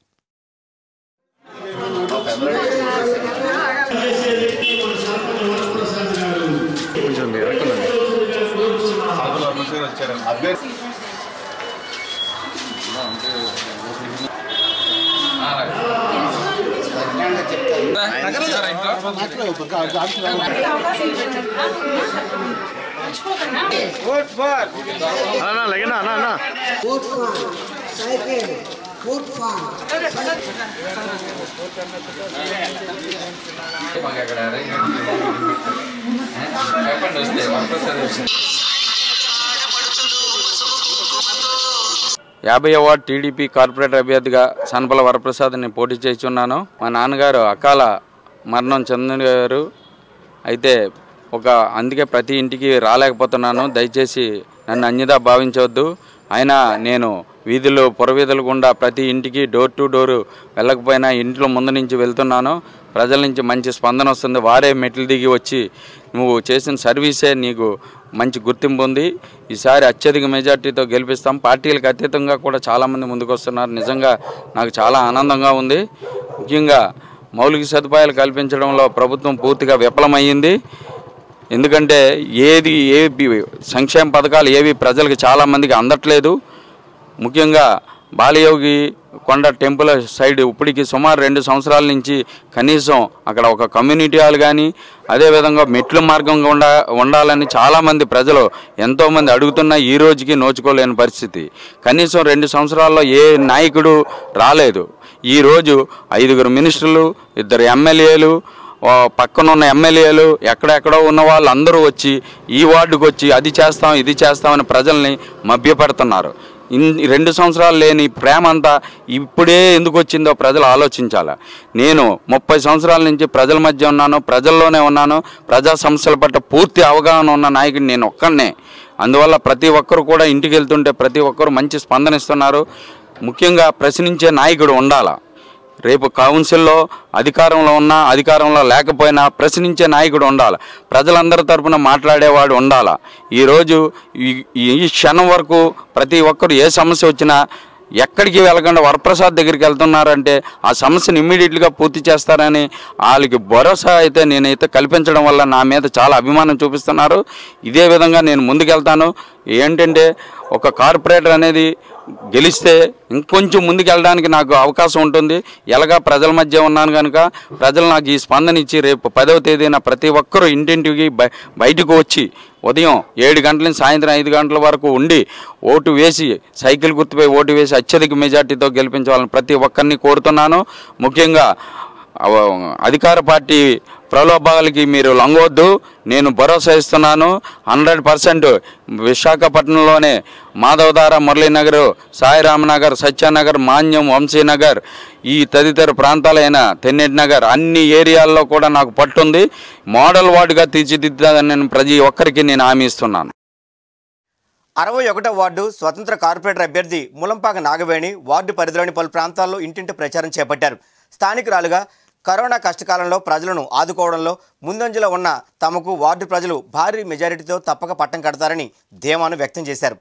P: యాభై వార్డ్ టీడీపీ కార్పొరేటర్ అభ్యర్థిగా సనపల వరప్రసాద్ని పోటీ చేస్తున్నాను మా నాన్నగారు అకాల మరణం చెందినారు అయితే ఒక అందుకే ప్రతి ఇంటికి రాలేకపోతున్నాను దయచేసి నన్ను అన్యదా భావించవద్దు అయినా నేను వీధులు పురవీధులు గుండా ప్రతి ఇంటికి డోర్ టు డోరు వెళ్ళకపోయినా ఇంట్లో ముందు నుంచి వెళ్తున్నాను ప్రజల నుంచి మంచి స్పందన వస్తుంది వారే మెట్లు దిగి వచ్చి నువ్వు చేసిన సర్వీసే నీకు మంచి గుర్తింపు ఉంది ఈసారి అత్యధిక మెజార్టీతో గెలిపిస్తాం పార్టీలకు అతీతంగా కూడా చాలామంది ముందుకు వస్తున్నారు నిజంగా నాకు చాలా ఆనందంగా ఉంది ముఖ్యంగా మౌలిక సదుపాయాలు కల్పించడంలో ప్రభుత్వం పూర్తిగా విఫలమయ్యింది ఎందుకంటే ఏది ఏ సంక్షేమ పథకాలు ఏవి ప్రజలకు చాలామందికి అందట్లేదు ముఖ్యంగా బాలయోగి కొండ టెంపుల్ సైడ్ ఇప్పటికి సుమారు రెండు సంవత్సరాల నుంచి కనీసం అక్కడ ఒక కమ్యూనిటీ హాల్ కానీ అదేవిధంగా మెట్ల మార్గంగా ఉండ ఉండాలని చాలామంది ప్రజలు ఎంతోమంది అడుగుతున్నా ఈ రోజుకి నోచుకోలేని పరిస్థితి కనీసం రెండు సంవత్సరాల్లో ఏ నాయకుడు రాలేదు ఈరోజు ఐదుగురు మినిస్టర్లు ఇద్దరు ఎమ్మెల్యేలు ఆ, పక్కనున్న ఎమ్మెల్యేలు ఎక్కడెక్కడో ఉన్న వాళ్ళు అందరూ వచ్చి ఈ వార్డుకు వచ్చి అది చేస్తాం ఇది చేస్తామని ప్రజల్ని మభ్యపెడుతున్నారు ఇన్ రెండు సంవత్సరాలు లేని ప్రేమ అంతా ఇప్పుడే ఎందుకు వచ్చిందో ప్రజలు ఆలోచించాలి నేను ముప్పై సంవత్సరాల నుంచి ప్రజల మధ్య ఉన్నాను ప్రజల్లోనే ఉన్నాను ప్రజా సమస్యల పట్ల పూర్తి అవగాహన ఉన్న నాయకుడు నేను ఒక్కనే అందువల్ల ప్రతి ఒక్కరు కూడా ఇంటికి వెళ్తుంటే ప్రతి ఒక్కరు మంచి స్పందన ఇస్తున్నారు ముఖ్యంగా ప్రశ్నించే నాయకుడు ఉండాలా రేపు కౌన్సిల్లో అధికారంలో ఉన్నా అధికారంలో లేకపోయినా ప్రశ్నించే నాయకుడు ఉండాలి ప్రజలందరి తరపున మాట్లాడేవాడు ఉండాలా ఈరోజు ఈ ఈ క్షణం వరకు ప్రతి ఒక్కరు ఏ సమస్య వచ్చినా ఎక్కడికి వెళ్ళకుండా వరప్రసాద్ దగ్గరికి వెళ్తున్నారంటే ఆ సమస్యను ఇమ్మీడియట్గా పూర్తి చేస్తారని వాళ్ళకి భరోసా అయితే నేనైతే కల్పించడం వల్ల నా మీద చాలా అభిమానం చూపిస్తున్నారు ఇదే విధంగా నేను ముందుకెళ్తాను ఏంటంటే ఒక కార్పొరేటర్ అనేది గెలిస్తే ఇంకొంచెం ముందుకు వెళ్ళడానికి నాకు అవకాశం ఉంటుంది ఎలాగా ప్రజల మధ్య ఉన్నాను కనుక ప్రజలు నాకు ఈ స్పందన ఇచ్చి రేపు పదవ తేదీన ప్రతి ఒక్కరూ ఇంటింటికి బయ- బయటకు వచ్చి ఉదయం ఏడు గంటల నుంచి సాయంత్రం ఐదు గంటల వరకు ఉండి ఓటు వేసి సైకిల్ గుర్తుపై ఓటు వేసి అత్యధిక మెజార్టీతో గెలిపించాలని ప్రతి ఒక్కరిని కోరుతున్నాను ముఖ్యంగా అవ- అధికార పార్టీ ప్రలోభాలకి మీరు లొంగవద్దు నేను భరోసా ఇస్తున్నాను హండ్రెడ్ పర్సెంట్ విశాఖపట్నంలోనే మాధవధార మురళీనగర్ సాయిరామనగర్ సత్యానగర్ మాన్యం వంశీనగర్ ఈ తదితర ప్రాంతాలైన తెన్నెటి నగర్ అన్ని ఏరియాల్లో కూడా నాకు పట్టుంది మోడల్ వార్డుగా తీర్చిదిద్దాలని నేను ప్రతి ఒక్కరికి నేను హామీ ఇస్తున్నాను
A: అరవై ఒకటో వార్డు స్వతంత్ర కార్పొరేటర్ అభ్యర్థి ములంపాక నాగవేణి వార్డు పరిధిలోని పలు ప్రాంతాల్లో ఇంటింటి ప్రచారం చేపట్టారు స్థానికురాలుగా కరోనా కష్టకాలంలో ప్రజలను ఆదుకోవడంలో ముందంజలో ఉన్న తమకు వార్డు ప్రజలు భారీ మెజారిటీతో తప్పక పట్టం కడతారని ధీమాను వ్యక్తం చేశారు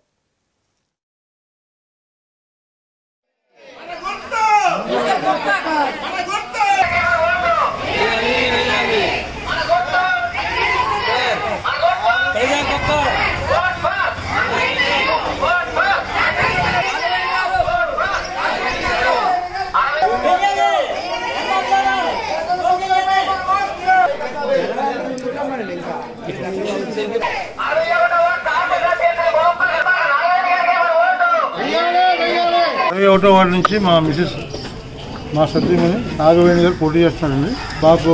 B: ఇరవై ఒకటో వార్డు నుంచి మా మిసెస్ మా సత్యమని నాగవేణి గారు పోటీ చేస్తున్నారండి మాకు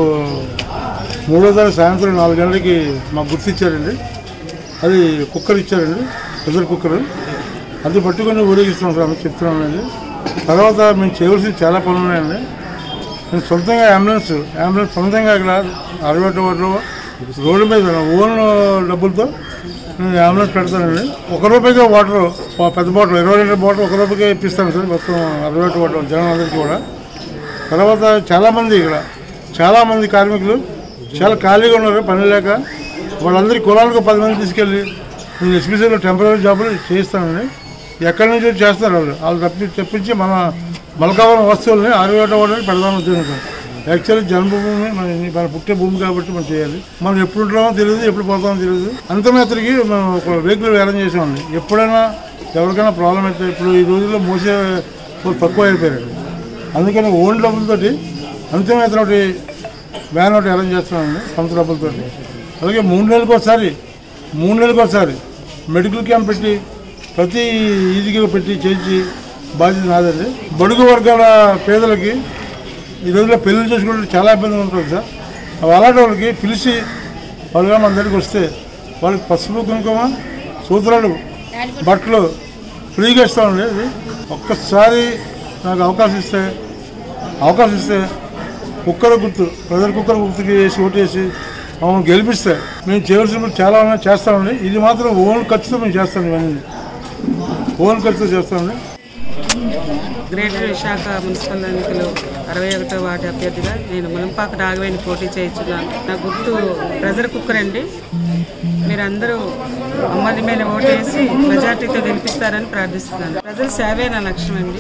B: మూడో తారీఖు సాయంత్రం నాలుగు గంటలకి మాకు గుర్తు ఇచ్చారండి అది కుక్కర్ ఇచ్చారండి ప్రెషర్ కుక్కర్ అది పట్టుకొని ఊరేగిస్తున్నాం సార్ అని చెప్తున్నానండి తర్వాత మేము చేయవలసిన చాలా పనులు ఉన్నాయండి నేను సొంతంగా అంబులెన్స్ అంబులెన్స్ సొంతంగా ఇక్కడ అరవై ఒకటో వార్డులో రోడ్డు మీద ఓన్ డబ్బులతో నేను అంబులెన్స్ పెడతానండి ఒక రూపాయికి వాటర్ పెద్ద బాటిల్ ఇరవై లీటర్ బాటిల్ ఒక రూపాయికి ఇప్పిస్తాను సార్ మొత్తం అరవై ఒకటి వాటర్ జనం అందరికీ కూడా తర్వాత చాలామంది ఇక్కడ చాలామంది కార్మికులు చాలా ఖాళీగా ఉన్నారు పని లేక వాళ్ళందరి కులాలకు పది మంది తీసుకెళ్ళి నేను ఎస్పీసీలో టెంపరీ జాబులు చేయిస్తానండి ఎక్కడి నుంచి చేస్తారు వాళ్ళు వాళ్ళు తప్పి తెప్పించి మన మలకావరం వస్తువుల్ని అరవై ఒకటో వాటిని పెడదామని ఉద్దేశం సార్ యాక్చువల్లీ జన్మభూమి మన మన పుట్టే భూమి కాబట్టి మనం చేయాలి మనం ఎప్పుడు ఉంటామో తెలియదు ఎప్పుడు పోతామో తెలియదు అంతమేతరికి మనం ఒక వెహికల్ అరేంజ్ చేసామండి ఎప్పుడైనా ఎవరికైనా ప్రాబ్లం అయితే ఇప్పుడు ఈ రోజుల్లో మోసే వాళ్ళు తక్కువ అయిపోయారు అందుకని ఓన్ డబ్బులతోటి అంతిమేతన ఒకటి వ్యాన్ ఒకటి అరేంజ్ చేస్తున్నామండి సొంత డబ్బులతోటి అలాగే మూడు నెలలకు ఒకసారి మూడు నెలలకు ఒకసారి మెడికల్ క్యాంప్ పెట్టి ప్రతి ఈజీగా పెట్టి చేసి బాధ్యత నాదండి బడుగు వర్గాల పేదలకి ఈ రోజుల్లో పెళ్లి చేసుకోవడానికి చాలా ఇబ్బంది ఉంటుంది సార్ అవి అలాంటి వాళ్ళకి పిలిచి వాళ్ళుగా మన దగ్గరికి వస్తే వాళ్ళకి పసుపు కుంకుమ సూత్రాలు బట్టలు ఫ్రీగా ఇస్తామండి అది ఒక్కసారి నాకు అవకాశం ఇస్తే అవకాశం ఇస్తే కుక్కర గుర్తు ప్రజల కుక్కర గుర్తుకి వేసి ఓటేసి మమ్మల్ని గెలిపిస్తే మేము చేయవలసిన చాలా ఉన్నాయి చేస్తామండి ఇది మాత్రం ఓన్ ఖర్చుతో మేము చేస్తాం ఇవన్నీ ఓన్ ఖర్చుతో చేస్తామండి
Q: గ్రేటర్ విశాఖ మున్సిపల్ ఎన్నికలు అరవై ఒకటో వార్డు అభ్యర్థిగా నేను ములంపాక నాగవేణి పోటీ చేయించున్నాను నా గుర్తు ప్రెజర్ కుక్కర్ అండి మీరందరూ అమ్మాయి మీద ఓటేసి మెజార్టీతో గెలిపిస్తారని ప్రార్థిస్తున్నాను ప్రజల సేవే నా లక్ష్యం అండి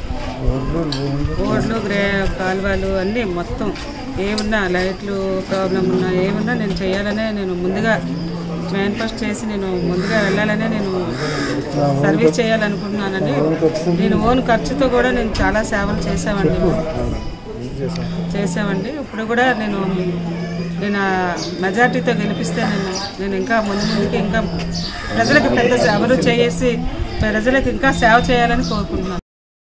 Q: రోడ్లు గ్రే కాలువలు అన్నీ మొత్తం ఏమున్నా లైట్లు ప్రాబ్లం ఉన్నా ఏమున్నా నేను చేయాలనే నేను ముందుగా మేనిఫెస్ట్ చేసి నేను ముందుగా వెళ్ళాలనే నేను సర్వీస్ చేయాలనుకుంటున్నానండి నేను ఓన్ ఖర్చుతో కూడా నేను చాలా సేవలు చేసామండి చేసామండి ఇప్పుడు కూడా నేను నేను ఆ మెజార్టీతో గెలిపిస్తే నేను నేను ఇంకా ముందు ముందుకి ఇంకా ప్రజలకు పెద్ద సేవలు చేసి ప్రజలకు ఇంకా సేవ చేయాలని కోరుకుంటున్నాను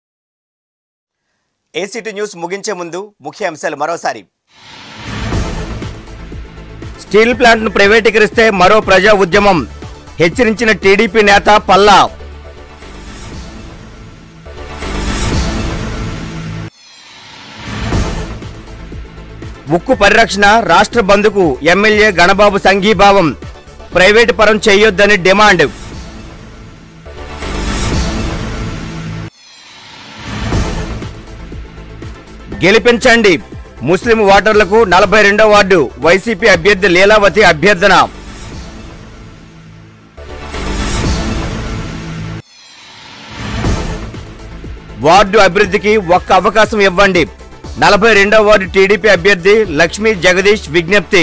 A: ఏసీటీ న్యూస్ ముగించే ముందు ముఖ్య అంశాలు మరోసారి స్టీల్ ప్లాంట్ను ప్రైవేటీకరిస్తే మరో ప్రజా ఉద్యమం హెచ్చరించిన టీడీపీ నేత పల్లా ఉక్కు పరిరక్షణ రాష్ట్ర బంధుకు ఎమ్మెల్యే గణబాబు సంఘీభావం ప్రైవేటు పరం చేయొద్దని డిమాండ్ గెలిపించండి ముస్లిం ఓటర్లకు నలభై రెండో వార్డు వైసీపీ అభ్యర్థి లీలావతి అభ్యర్థన వార్డు అభివృద్ధికి ఒక్క అవకాశం ఇవ్వండి నలభై రెండవ వార్డు టీడీపీ అభ్యర్థి లక్ష్మీ జగదీష్ విజ్ఞప్తి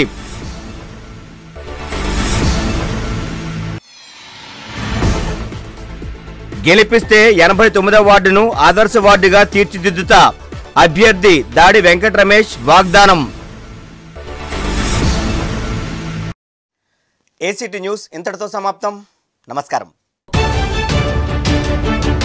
A: గెలిపిస్తే ఎనభై తొమ్మిదవ వార్డును ఆదర్శ వార్డుగా తీర్చిదిద్దుతా అభ్యర్థి దాడి వెంకట రమేష్ వాగ్దానం ఏసీటీ న్యూస్ ఇంతటితో సమాప్తం నమస్కారం